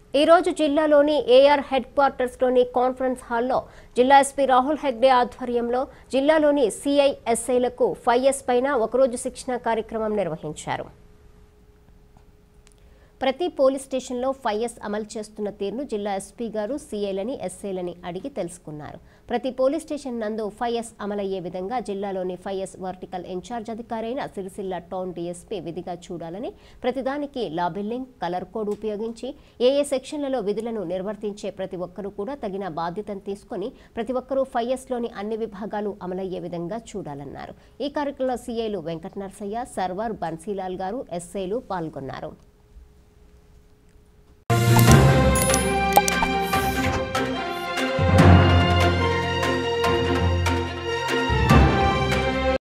ఈ రోజు జిల్లాలోని ఏఆర్ హెడ్ క్వార్టర్స్లోని కాన్ఫరెన్స్ హాల్లో జిల్లా ఎస్పీ రాహుల్ హెగ్డే ఆధ్వర్యంలో జిల్లాలోని సిఐఎస్ఐలకు ఫైవ్ ఎస్ పైన ఒకరోజు శిక్షణ కార్యక్రమం నిర్వహించారు ప్రతి పోలీస్ స్టేషన్లో ఫైవ్ ఎస్ అమలు చేస్తున్న తీరును జిల్లా ఎస్పీ గారు సీఐలని ఎస్ఐలని అడిగి తెలుసుకున్నారు ప్రతి పోలీస్ స్టేషన్ నందు ఫైవ్ ఎస్ అమలయ్యే విధంగా జిల్లాలోని ఫైవ్ ఎస్ వర్టికల్ ఇన్ఛార్జ్ అధికారి అయిన సిరిసిల్ల టౌన్ డీఎస్పీ విధిగా చూడాలని ప్రతిదానికి లా బిల్లింగ్ కలర్ కోడ్ ఉపయోగించి ఏ ఏ సెక్షన్లలో విధులను నిర్వర్తించే ప్రతి ఒక్కరూ కూడా తగిన బాధ్యతను తీసుకొని ప్రతి ఒక్కరూ ఫైవ్ ఎస్లోని అన్ని విభాగాలు అమలయ్యే విధంగా చూడాలన్నారు ఈ కార్యక్రమంలో సీఐలు వెంకట నరసయ్య సర్వర్ బన్సీలాల్ గారు ఎస్ఐలు పాల్గొన్నారు